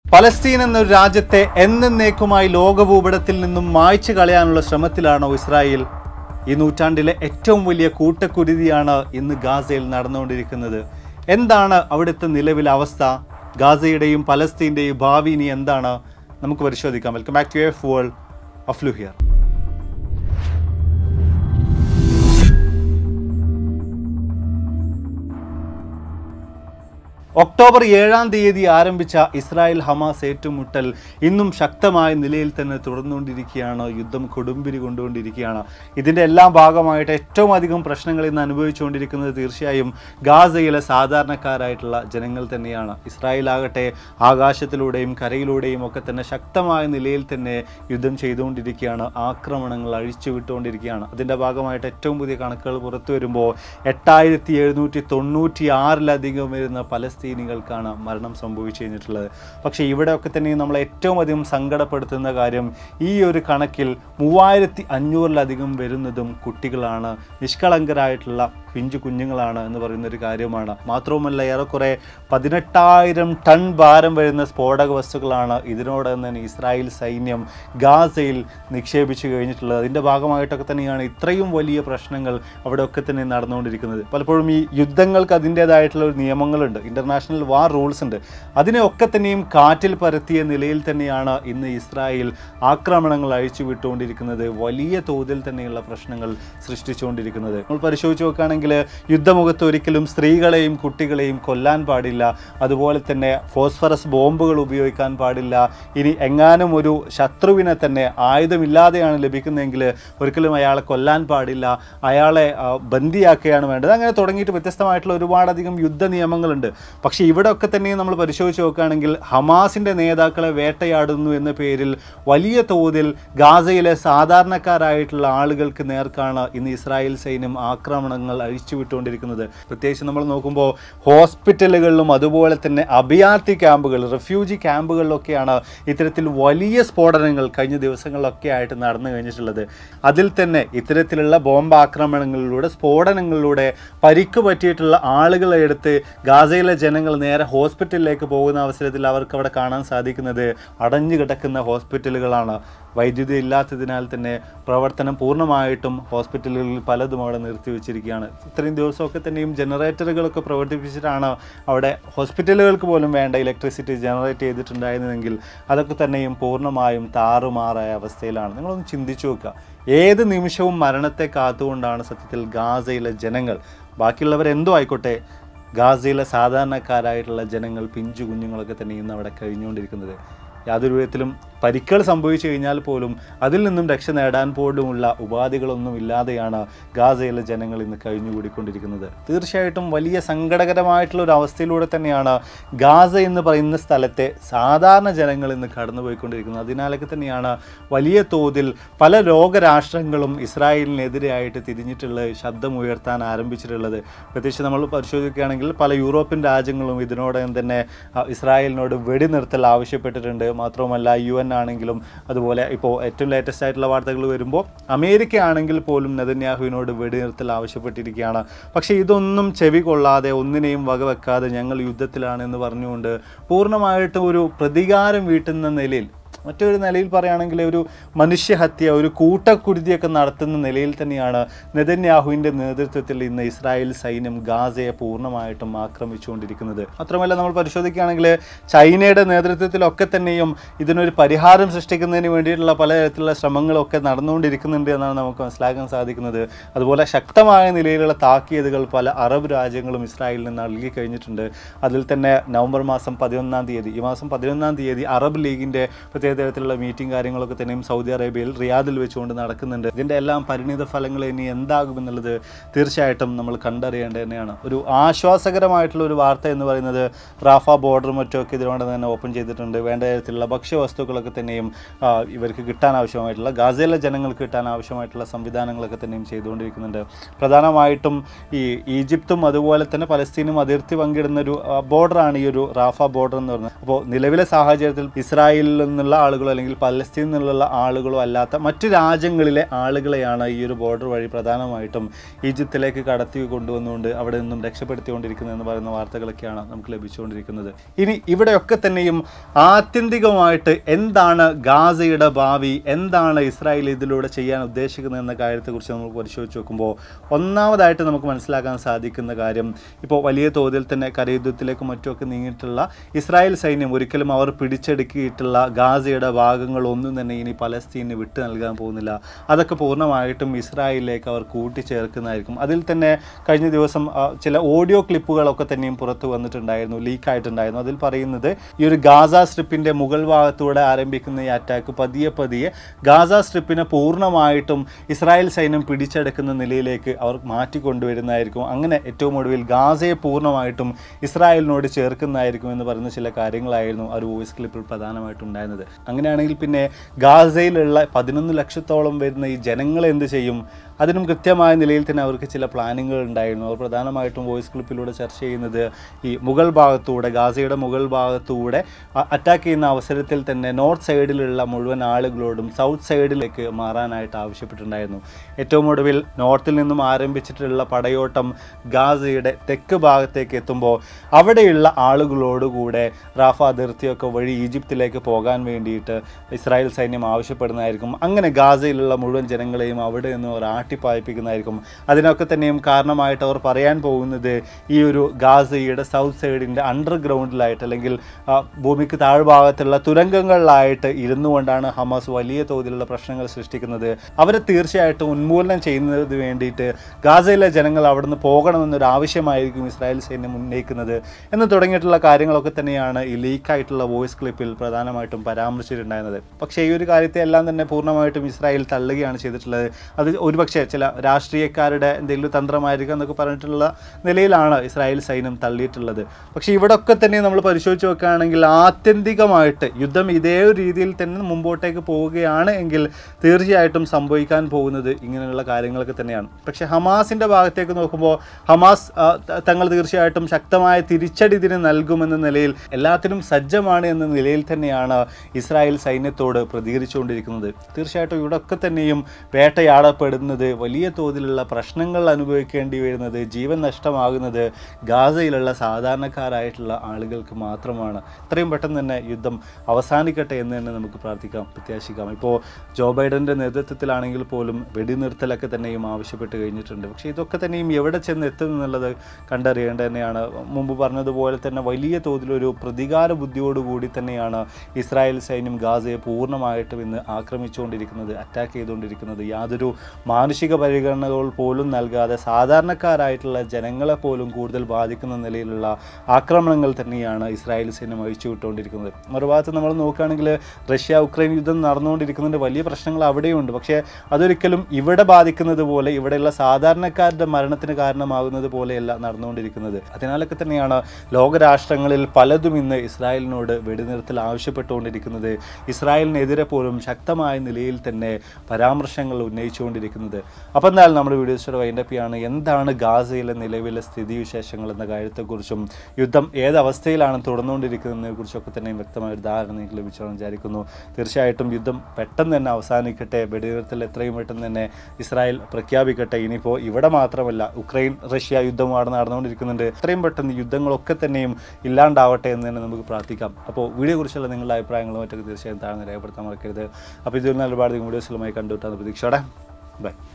Palestine എന്നൊരു രാജ്യത്തെ എന്നേക്കുമായി ലോകഭൂപടത്തിൽ നിന്നും മായ്ച്ചു കളയാനുള്ള ശ്രമത്തിലാണോ ഇസ്രായേൽ ഈ നൂറ്റാണ്ടിലെ ഏറ്റവും വലിയ കൂട്ടക്കുരുതിയാണ് ഇന്ന് ഗാസയിൽ നടന്നുകൊണ്ടിരിക്കുന്നത് എന്താണ് അവിടുത്തെ നിലവിലെ അവസ്ഥ ഗാസയുടെയും പലസ്തീൻ്റെയും ഭാവി ഇനി എന്താണ് നമുക്ക് പരിശോധിക്കാം welcome back to F world of ലുഹിയർ ഒക്ടോബർ ഏഴാം തീയതി ആരംഭിച്ച ഇസ്രായേൽ ഹമാസ് ഏറ്റുമുട്ടൽ ഇന്നും ശക്തമായ നിലയിൽ തന്നെ തുടർന്നുകൊണ്ടിരിക്കുകയാണ് യുദ്ധം കൊടുമ്പിരി കൊണ്ടുകൊണ്ടിരിക്കുകയാണ് ഇതിൻ്റെ എല്ലാം ഭാഗമായിട്ട് ഏറ്റവും അധികം പ്രശ്നങ്ങൾ ഇന്ന് അനുഭവിച്ചുകൊണ്ടിരിക്കുന്നത് തീർച്ചയായും ഗാസയിലെ സാധാരണക്കാരായിട്ടുള്ള ജനങ്ങൾ തന്നെയാണ് ഇസ്രായേൽ ആകട്ടെ ആകാശത്തിലൂടെയും കരയിലൂടെയും ഒക്കെ തന്നെ ശക്തമായ നിലയിൽ തന്നെ യുദ്ധം ചെയ്തുകൊണ്ടിരിക്കുകയാണ് ആക്രമണങ്ങൾ അഴിച്ചു വിട്ടുകൊണ്ടിരിക്കുകയാണ് അതിൻ്റെ ഭാഗമായിട്ട് ഏറ്റവും പുതിയ കണക്കുകൾ പുറത്തു വരുമ്പോൾ എട്ടായിരത്തി എഴുന്നൂറ്റി തൊണ്ണൂറ്റി ആറിലധികം വരുന്ന പലസ്തീനികൾക്കാണ് മരണം സംഭവിച്ചു കഴിഞ്ഞിട്ടുള്ളത് പക്ഷേ ഇവിടെയൊക്കെ തന്നെ നമ്മൾ ഏറ്റവും അധികം സങ്കടപ്പെടുത്തുന്ന കാര്യം ഈ ഒരു കണക്കിൽ മൂവായിരത്തി അഞ്ഞൂറിലധികം വരുന്നതും കുട്ടികളാണ് നിഷ്കളങ്കരായിട്ടുള്ള പിഞ്ചു കുഞ്ഞുങ്ങളാണ് എന്ന് പറയുന്ന ഒരു കാര്യമാണ് മാത്രവുമല്ല ഏറെക്കുറെ പതിനെട്ടായിരം ടൺ ഭാരം വരുന്ന സ്ഫോടക വസ്തുക്കളാണ് ഇതിനോടകം തന്നെ ഇസ്രായേൽ സൈന്യം ഗാസയിൽ നിക്ഷേപിച്ചു കഴിഞ്ഞിട്ടുള്ളത് അതിൻ്റെ ഭാഗമായിട്ടൊക്കെ തന്നെയാണ് ഇത്രയും വലിയ പ്രശ്നങ്ങൾ അവിടെയൊക്കെ തന്നെ നടന്നുകൊണ്ടിരിക്കുന്നത് പലപ്പോഴും ഈ യുദ്ധങ്ങൾക്ക് അതിൻ്റേതായിട്ടുള്ള ഒരു നിയമങ്ങളുണ്ട് ഇൻ്റർനാഷണൽ വാർ റൂൾസ് ഉണ്ട് അതിനെയൊക്കെ തന്നെയും കാറ്റിൽ പരത്തിയ നിലയിൽ തന്നെയാണ് ഇന്ന് ഇസ്രായേൽ ആക്രമണങ്ങൾ അഴിച്ചു വിട്ടുകൊണ്ടിരിക്കുന്നത് വലിയ തോതിൽ തന്നെയുള്ള പ്രശ്നങ്ങൾ സൃഷ്ടിച്ചുകൊണ്ടിരിക്കുന്നത് നമ്മൾ പരിശോധിച്ച് നോക്കുകയാണെങ്കിൽ യുദ്ധമുഖത്ത് ഒരിക്കലും സ്ത്രീകളെയും കുട്ടികളെയും കൊല്ലാൻ പാടില്ല അതുപോലെ തന്നെ ഫോസ്ഫറസ് ബോംബുകൾ ഉപയോഗിക്കാൻ പാടില്ല ഇനി എങ്ങാനും ഒരു ശത്രുവിനെ തന്നെ ആയുധമില്ലാതെയാണ് ലഭിക്കുന്നതെങ്കിൽ ഒരിക്കലും അയാളെ കൊല്ലാൻ പാടില്ല അയാളെ ആ, ബന്ദിയാക്കുകയാണ് വേണ്ടത് അങ്ങനെ തുടങ്ങിയിട്ട് വ്യത്യസ്തമായിട്ടുള്ള ഒരുപാടധികം യുദ്ധ നിയമങ്ങളുണ്ട് പക്ഷേ ഇവിടെ ഒക്കെ തന്നെ നമ്മൾ പരിശോധിച്ച് നോക്കുകയാണെങ്കിൽ ഹമാസിൻ്റെ നേതാക്കളെ വേട്ടയാടുന്നു എന്ന പേരിൽ വലിയ തോതിൽ ഗാസയിലെ സാധാരണക്കാരായിട്ടുള്ള ആളുകൾക്ക് നേർക്കാണ് ഇന്ന് ഇസ്രായേൽ സൈന്യം ആക്രമണങ്ങൾ അഴിച്ചുവിട്ടുകൊണ്ടിരിക്കുന്നത് പ്രത്യേകിച്ച് നമ്മൾ നോക്കുമ്പോൾ ഹോസ്പിറ്റലുകളിലും അതുപോലെ തന്നെ അഭയാർത്ഥി ക്യാമ്പുകൾ റെഫ്യൂജി ക്യാമ്പുകളിലൊക്കെയാണ് ഇത്തരത്തിൽ വലിയ സ്ഫോടനങ്ങൾ കഴിഞ്ഞ ദിവസങ്ങളിലൊക്കെ ആയിട്ട് നടന്നു കഴിഞ്ഞിട്ടുള്ളത് അതിൽ തന്നെ ഇത്തരത്തിലുള്ള ബോംബ് ആക്രമണങ്ങളിലൂടെ സ്ഫോടനങ്ങളിലൂടെ പരിക്ക് പറ്റിയിട്ടുള്ള ആളുകളെ എടുത്ത് ഗാസയിലെ ജനങ്ങൾ നേരെ ഹോസ്പിറ്റലിലേക്ക് പോകുന്ന അവസരത്തിൽ അവർക്ക് അവിടെ കാണാൻ സാധിക്കുന്നത് അടഞ്ഞു കിടക്കുന്ന ഹോസ്പിറ്റലുകളാണ് വൈദ്യുതി ഇല്ലാത്തതിനാൽ തന്നെ പ്രവർത്തനം പൂർണ്ണമായിട്ടും ഹോസ്പിറ്റലുകളിൽ പലതും അവിടെ നിർത്തിവെച്ചിരിക്കുകയാണ് ഇത്രയും ദിവസമൊക്കെ തന്നെയും ജനറേറ്ററുകളൊക്കെ പ്രവർത്തിപ്പിച്ചിട്ടാണ് അവിടെ ഹോസ്പിറ്റലുകൾക്ക് പോലും വേണ്ട ഇലക്ട്രിസിറ്റി ജനറേറ്റ് ചെയ്തിട്ടുണ്ടായിരുന്നെങ്കിൽ അതൊക്കെ തന്നെയും പൂർണ്ണമായും താറുമാറായ അവസ്ഥയിലാണ് നിങ്ങളൊന്ന് ചിന്തിച്ചു നോക്കുക ഏത് നിമിഷവും മരണത്തെ കാത്തുകൊണ്ടാണ് സത്യത്തിൽ ഗാസയിലെ ജനങ്ങൾ ബാക്കിയുള്ളവർ എന്തോ ആയിക്കോട്ടെ ഗാസയിലെ സാധാരണക്കാരായിട്ടുള്ള ജനങ്ങൾ പിഞ്ചു കുഞ്ഞുങ്ങളൊക്കെ തന്നെ ഇന്ന് അവിടെ കഴിഞ്ഞുകൊണ്ടിരിക്കുന്നത് യാതൊരു വിധത്തിലും പരിക്കുകൾ സംഭവിച്ചു കഴിഞ്ഞാൽ പോലും അതിൽ നിന്നും രക്ഷ നേടാൻ പോലുമുള്ള ഉപാധികളൊന്നും ഇല്ലാതെയാണ് ഗാസയിലെ ജനങ്ങൾ ഇന്ന് കഴിഞ്ഞുകൂടിക്കൊണ്ടിരിക്കുന്നത് തീർച്ചയായിട്ടും വലിയ സങ്കടകരമായിട്ടുള്ള ഒരു അവസ്ഥയിലൂടെ തന്നെയാണ് ഗാസ എന്ന് പറയുന്ന സ്ഥലത്തെ സാധാരണ ജനങ്ങൾ ഇന്ന് കടന്നുപോയിക്കൊണ്ടിരിക്കുന്നത് അതിനാലൊക്കെ തന്നെയാണ് വലിയ തോതിൽ പല ലോകരാഷ്ട്രങ്ങളും ഇസ്രായേലിനെതിരെയായിട്ട് തിരിഞ്ഞിട്ടുള്ള ശബ്ദം ഉയർത്താൻ ആരംഭിച്ചിട്ടുള്ളത് പ്രത്യേകിച്ച് നമ്മൾ പരിശോധിക്കുകയാണെങ്കിൽ പല യൂറോപ്യൻ രാജ്യങ്ങളും ഇതിനോടകം തന്നെ ആ, ഇസ്രായേലിനോട് വെടിനിർത്തൽ ആവശ്യപ്പെട്ടിട്ടുണ്ട് മാത്രവുമല്ല യു എൻ ആണെങ്കിലും അതുപോലെ ഇപ്പോൾ ഏറ്റവും ലേറ്റസ്റ്റ് ആയിട്ടുള്ള വാർത്തകൾ വരുമ്പോൾ അമേരിക്ക ആണെങ്കിൽ പോലും നെതന്യാഹുവിനോട് വെടിനിർത്തൽ ആവശ്യപ്പെട്ടിരിക്കുകയാണ് പക്ഷേ ഇതൊന്നും ചെവി കൊള്ളാതെ ഒന്നിനെയും വകവെക്കാതെ ഞങ്ങൾ യുദ്ധത്തിലാണ് എന്ന് പറഞ്ഞുകൊണ്ട് പൂർണ്ണമായിട്ടും ഒരു പ്രതികാരം വീട്ടുന്ന നിലയിൽ മറ്റൊരു നിലയിൽ പറയുകയാണെങ്കിൽ ഒരു മനുഷ്യഹത്യ ഒരു കൂട്ടക്കുരുതിയൊക്കെ നടത്തുന്ന നിലയിൽ തന്നെയാണ് നെതന്യാഹുവിൻ്റെ നേതൃത്വത്തിൽ ഇന്ന് ഇസ്രായേൽ സൈന്യം ഗാസയെ പൂർണ്ണമായിട്ടും ആക്രമിച്ചുകൊണ്ടിരിക്കുന്നത് മാത്രമല്ല നമ്മൾ പരിശോധിക്കുകയാണെങ്കിൽ ചൈനയുടെ നേതൃത്വത്തിലൊക്കെ തന്നെയും ഇതിനൊരു പരിഹാരം സൃഷ്ടിക്കുന്നതിന് വേണ്ടിയിട്ടുള്ള പലതരത്തിലുള്ള ശ്രമങ്ങളൊക്കെ നടന്നുകൊണ്ടിരിക്കുന്നുണ്ട് എന്നാണ് നമുക്ക് മനസ്സിലാക്കാൻ സാധിക്കുന്നത് അതുപോലെ ശക്തമായ നിലയിലുള്ള താക്കീതുകൾ പല അറബ് രാജ്യങ്ങളും ഇസ്രായേലിന് നൽകി കഴിഞ്ഞിട്ടുണ്ട് അതിൽ തന്നെ നവംബർ മാസം പതിനൊന്നാം തീയതി ഈ മാസം പതിനൊന്നാം തീയതി അറബ് ലീഗിൻ്റെ പ്രത്യേക തരത്തിലുള്ള മീറ്റിംഗ് കാര്യങ്ങളൊക്കെ തന്നെയും സൗദി അറേബ്യയിൽ റിയാദിൽ വെച്ചുകൊണ്ട് നടക്കുന്നുണ്ട് ഇതിൻ്റെ എല്ലാം പരിണിത ഫലങ്ങൾ ഇനി എന്താകുമെന്നുള്ളത് തീർച്ചയായിട്ടും നമ്മൾ കണ്ടറിയേണ്ടത് തന്നെയാണ് ഒരു ആശ്വാസകരമായിട്ടുള്ള ഒരു വാർത്ത എന്ന് പറയുന്നത് റാഫ ബോർഡർ മറ്റൊക്കെ ഇതിനോട് തന്നെ ഓപ്പൺ ചെയ്തിട്ടുണ്ട് വേണ്ട തരത്തിലുള്ള ഭക്ഷ്യവസ്തുക്കളൊക്കെ തന്നെയും ആ, ഇവർക്ക് കിട്ടാൻ ആവശ്യമായിട്ടുള്ള ഗാസയിലെ ജനങ്ങൾക്ക് കിട്ടാൻ ആവശ്യമായിട്ടുള്ള സംവിധാനങ്ങളൊക്കെ തന്നെയും ചെയ്തുകൊണ്ടിരിക്കുന്നുണ്ട് പ്രധാനമായിട്ടും ഈ ഈജിപ്തും അതുപോലെ തന്നെ പലസ്തീനും അതിർത്തി പങ്കിടുന്ന ഒരു ബോർഡറാണ് ഈ ഒരു റാഫ ബോർഡർ എന്ന് പറയുന്നത് അപ്പോൾ നിലവിലെ സാഹചര്യത്തിൽ ഇസ്രായേലിൽ നിന്നുള്ള ആളുകളോ അല്ലെങ്കിൽ പലസ്തീനിൽ നിന്നുള്ള ആളുകളോ അല്ലാത്ത മറ്റു രാജ്യങ്ങളിലെ ആളുകളെയാണ് ഈ ഒരു ബോർഡർ വഴി പ്രധാനമായിട്ടും ഈജിപ്തിലേക്ക് കടത്തി കൊണ്ടുവന്നുകൊണ്ട് അവിടെ നിന്നും രക്ഷപ്പെടുത്തിക്കൊണ്ടിരിക്കുന്നത് എന്ന് പറയുന്ന വാർത്തകളൊക്കെയാണ് നമുക്ക് ലഭിച്ചുകൊണ്ടിരിക്കുന്നത് ഇനി ഇവിടെയൊക്കെ തന്നെയും ആത്യന്തികമായിട്ട് എന്താണ് ഗാസയുടെ ഭാവി എന്താണ് ഇസ്രായേൽ ഇതിലൂടെ ചെയ്യാൻ ഉദ്ദേശിക്കുന്നത് എന്ന കാര്യത്തെക്കുറിച്ച് നമ്മൾ പരിശോധിച്ച് നോക്കുമ്പോൾ ഒന്നാമതായിട്ട് നമുക്ക് മനസ്സിലാക്കാൻ സാധിക്കുന്ന കാര്യം ഇപ്പോൾ വലിയ തോതിൽ തന്നെ കരയുദ്ധത്തിലേക്കും മറ്റുമൊക്കെ നീങ്ങിയിട്ടുള്ള ഇസ്രായേൽ സൈന്യം ഒരിക്കലും അവർ പിടിച്ചെടുക്കിയിട്ടുള്ള ഗാസയുടെ ഭാഗങ്ങളൊന്നും തന്നെ ഇനി പലസ്തീന് വിട്ടു നൽകാൻ പോകുന്നില്ല അതൊക്കെ പൂർണ്ണമായിട്ടും ഇസ്രായേലിലേക്ക് അവർ കൂട്ടിച്ചേർക്കുന്നതായിരിക്കും അതിൽ തന്നെ കഴിഞ്ഞ ദിവസം ആ, ചില ഓഡിയോ ക്ലിപ്പുകളൊക്കെ തന്നെയും പുറത്തു വന്നിട്ടുണ്ടായിരുന്നു ലീക്ക് ആയിട്ടുണ്ടായിരുന്നു അതിൽ പറയുന്നത് ഈ ഒരു ഗാസ സ്ട്രിപ്പിന്റെ മുകൾ ഭാഗത്തൂടെ ആരംഭിക്കുന്ന ഈ അറ്റാക്ക് പതിയെ പതിയെ ഗാസ സ്ട്രിപ്പിനെ പൂർണ്ണമായിട്ടും ഇസ്രായേൽ സൈന്യം പിടിച്ചെടുക്കുന്ന നിലയിലേക്ക് അവർ മാറ്റിക്കൊണ്ടുവരുന്നതായിരിക്കും അങ്ങനെ ഏറ്റവും ഒടുവിൽ ഗാസയെ പൂർണ്ണമായിട്ടും ഇസ്രായേലിനോട് ചേർക്കുന്നതായിരിക്കും എന്ന് പറയുന്ന ചില കാര്യങ്ങളായിരുന്നു ആ ഒരു വോയിസ് ക്ലിപ്പിൽ പ്രധാനമായിട്ടും ഉണ്ടായിരുന്നത് അങ്ങനെയാണെങ്കിൽ പിന്നെ ഗാസയിലുള്ള പതിനൊന്ന് ലക്ഷത്തോളം വരുന്ന ഈ ജനങ്ങൾ എന്ത് ചെയ്യും അതിനും കൃത്യമായ നിലയിൽ തന്നെ അവർക്ക് ചില പ്ലാനിങ്ങുകൾ ഉണ്ടായിരുന്നു അവർ പ്രധാനമായിട്ടും വോയിസ് ക്ലിപ്പിലൂടെ ചർച്ച ചെയ്യുന്നത് ഈ മുകൾ ഭാഗത്തൂടെ ഗാസയുടെ മുകൾ ഭാഗത്തൂടെ അറ്റാക്ക് ചെയ്യുന്ന അവസരത്തിൽ തന്നെ നോർത്ത് സൈഡിലുള്ള മുഴുവൻ ആളുകളോടും സൗത്ത് സൈഡിലേക്ക് മാറാനായിട്ട് ആവശ്യപ്പെട്ടിട്ടുണ്ടായിരുന്നു ഏറ്റവും ഒടുവിൽ നോർത്തിൽ നിന്നും ആരംഭിച്ചിട്ടുള്ള പടയോട്ടം ഗാസയുടെ തെക്ക് ഭാഗത്തേക്ക് എത്തുമ്പോൾ അവിടെയുള്ള ആളുകളോടുകൂടെ റാഫ അതിർത്തിയൊക്കെ വഴി ഈജിപ്തിലേക്ക് പോകാൻ വേണ്ടിയിട്ട് ഇസ്രായേൽ സൈന്യം ആവശ്യപ്പെടുന്നതായിരിക്കും അങ്ങനെ ഗാസയിലുള്ള മുഴുവൻ ജനങ്ങളെയും അവിടെ നിന്ന് അവർ ആട്ടിപ്പായിപ്പിക്കുന്നതായിരിക്കും അതിനൊക്കെ തന്നെയും കാരണമായിട്ട് അവർ പറയാൻ പോകുന്നത് ഈ ഒരു ഗാസയുടെ സൗത്ത് സൈഡിൻ്റെ അണ്ടർഗ്രൗണ്ടിലായിട്ട് അല്ലെങ്കിൽ ആ, ഭൂമിക്ക് താഴ്ഭാഗത്തുള്ള തുരങ്കങ്ങളിലായിട്ട് ഇരുന്നു കൊണ്ടാണ് ഹമാസ് വലിയ തോതിലുള്ള പ്രശ്നങ്ങൾ സൃഷ്ടിക്കുന്നത് അവരെ തീർച്ചയായിട്ടും ഉന്മൂലനം ചെയ്യുന്നതിന് വേണ്ടിയിട്ട് ഗാസയിലെ ജനങ്ങൾ അവിടുന്ന് പോകണമെന്നൊരു ആവശ്യമായിരിക്കും ഇസ്രായേൽ സൈന്യം ഉന്നയിക്കുന്നത് എന്ന് തുടങ്ങിയിട്ടുള്ള കാര്യങ്ങളൊക്കെ തന്നെയാണ് ഈ ലീക്കായിട്ടുള്ള വോയിസ് ക്ലിപ്പിൽ പ്രധാനമായിട്ടും പരാമർശിച്ചിട്ടുണ്ടായിരുന്നത് പക്ഷേ ഈ ഒരു കാര്യത്തെ എല്ലാം തന്നെ പൂർണ്ണമായിട്ടും ഇസ്രായേൽ തള്ളുകയാണ് ചെയ്തിട്ടുള്ളത് അത് ഒരുപക്ഷെ ചില രാഷ്ട്രീയക്കാരുടെ എന്തെങ്കിലും തന്ത്രമായിരിക്കും എന്നൊക്കെ പറഞ്ഞിട്ടുള്ള നിലയിലാണ് ഇസ്രായേൽ സൈന്യം തള്ളിയിട്ടുള്ളത് പക്ഷേ ഇവിടെ ഒക്കെ തന്നെ നമ്മൾ പരിശോധിച്ച് നോക്കുകയാണെങ്കിൽ ആത്യന്തികമായിട്ട് യുദ്ധം ഇതേ ഒരു രീതിയിൽ തന്നെ മുമ്പോട്ടേക്ക് പോവുകയാണ് എങ്കിൽ തീർച്ചയായിട്ടും സംഭവിക്കാൻ പോകുന്നത് ഇങ്ങനെയുള്ള കാര്യങ്ങളൊക്കെ തന്നെയാണ് പക്ഷേ ഹമാസിൻ്റെ ഭാഗത്തേക്ക് നോക്കുമ്പോൾ ഹമാസ് ആ, ത- തങ്ങൾ തീർച്ചയായിട്ടും ശക്തമായ തിരിച്ചടി ഇതിന് നൽകുമെന്ന നിലയിൽ എല്ലാത്തിനും സജ്ജമാണ് എന്ന നിലയിൽ തന്നെയാണ് ഇസ്രായേൽ സൈന്യത്തോട് പ്രതികരിച്ചുകൊണ്ടിരിക്കുന്നത് തീർച്ചയായിട്ടും ഇവിടെ ഒക്കെ തന്നെയും വേട്ടയാടപ്പെടുന്നത് വലിയ തോതിലുള്ള പ്രശ്നങ്ങൾ അനുഭവിക്കേണ്ടി വരുന്നത് ജീവൻ നഷ്ടമാകുന്നത് ഗാസയിലുള്ള സാധാരണക്കാരായിട്ടുള്ള ആളുകൾക്ക് മാത്രമാണ് എത്രയും പെട്ടെന്ന് തന്നെ യുദ്ധം അവസാനിക്കട്ടെ എന്ന് തന്നെ നമുക്ക് പ്രാർത്ഥിക്കാം പ്രത്യാശിക്കാം ഇപ്പോൾ ജോ ബൈഡൻ്റെ നേതൃത്വത്തിലാണെങ്കിൽ പോലും വെടിനിർത്തലൊക്കെ തന്നെയും ആവശ്യപ്പെട്ട് കഴിഞ്ഞിട്ടുണ്ട് പക്ഷേ ഇതൊക്കെ തന്നെയും എവിടെ ചെന്ന് എത്തും എന്നുള്ളത് കണ്ടറിയേണ്ടത് തന്നെയാണ് മുമ്പ് പറഞ്ഞതുപോലെ തന്നെ വലിയ തോതിലൊരു പ്രതികാര ബുദ്ധിയോടുകൂടി തന്നെയാണ് ഇസ്രായേൽ സൈന്യം ഗാസയെ പൂർണ്ണമായിട്ടും ഇന്ന് ആക്രമിച്ചുകൊണ്ടിരിക്കുന്നത് അറ്റാക്ക് ചെയ്തുകൊണ്ടിരിക്കുന്നത് യാതൊരു മാനുഷിക പരിഗണനകൾ പോലും നൽകാതെ സാധാരണക്കാരായിട്ടുള്ള ജനങ്ങളെ പോലും കൂടുതൽ ബാധിക്കുന്ന നിലയിലുള്ള ആക്രമണങ്ങൾ തന്നെയാണ് ഇസ്രായേൽ സൈന്യം അഴിച്ചു വിട്ടുകൊണ്ടിരിക്കുന്നത് മറുഭാഗത്ത് നമ്മൾ നോക്കുകയാണെങ്കിൽ റഷ്യ ഉക്രൈൻ യുദ്ധം നടന്നുകൊണ്ടിരിക്കുന്നതിൻ്റെ വലിയ പ്രശ്നങ്ങൾ അവിടെയുണ്ട് പക്ഷേ അതൊരിക്കലും ഇവിടെ ബാധിക്കുന്നത് പോലെ ഇവിടെയുള്ള സാധാരണക്കാരുടെ മരണത്തിന് കാരണമാകുന്നത് പോലെയല്ല നടന്നുകൊണ്ടിരിക്കുന്നത് അതിനാലൊക്കെ തന്നെയാണ് ലോകരാഷ്ട്രങ്ങളിൽ പലതും ഇന്ന് ഇസ്രായേലിനോട് വെടിനിർത്തൽ ആവശ്യപ്പെട്ടുകൊണ്ടിരിക്കുന്നത് ഇസ്രായേലിനെതിരെ പോലും ശക്തമായ നിലയിൽ തന്നെ പരാമർശങ്ങൾ ഉന്നയിച്ചുകൊണ്ടിരിക്കുന്നത് അപ്പോൾ എന്തായാലും നമ്മുടെ വീഡിയോസിയുടെ വൈൻഡപ്പിയാണ് എന്താണ് ഗാസയിലെ നിലവിലെ സ്ഥിതിവിശേഷങ്ങൾ എന്ന കാര്യത്തെക്കുറിച്ചും യുദ്ധം ഏത് അവസ്ഥയിലാണ് തുടർന്നുകൊണ്ടിരിക്കുന്നതിനെ കുറിച്ചൊക്കെ തന്നെ വ്യക്തമായ ഒരു ധാരണ നിങ്ങൾക്ക് ലഭിച്ചോളം വിചാരിക്കുന്നു തീർച്ചയായിട്ടും യുദ്ധം പെട്ടെന്ന് തന്നെ അവസാനിക്കട്ടെ വെടിനിർത്തൽ എത്രയും പെട്ടെന്ന് തന്നെ ഇസ്രായേൽ പ്രഖ്യാപിക്കട്ടെ ഇനിയിപ്പോൾ ഇവിടെ മാത്രമല്ല ഉക്രൈൻ റഷ്യ യുദ്ധമാണ് നടന്നുകൊണ്ടിരിക്കുന്നുണ്ട് എത്രയും പെട്ടെന്ന് യുദ്ധങ്ങളൊക്കെ തന്നെയും ഇല്ലാണ്ടാവട്ടെ എന്ന് തന്നെ നമുക്ക് പ്രാർത്ഥിക്കാം അപ്പോൾ വീഡിയോ കുറിച്ചുള്ള നിങ്ങളുടെ അഭിപ്രായങ്ങളും മറ്റൊക്കെ തീർച്ചയായും താഴ്ന്ന് രേഖപ്പെടുത്താൻ മറക്കരുത് അപ്പോൾ ഇതിൽ നിന്ന് ഒരുപാട് വീഡിയോസിലുമായി കണ്ടുവിട്ടാണ് പ്രതീക്ഷയോടെ ബൈ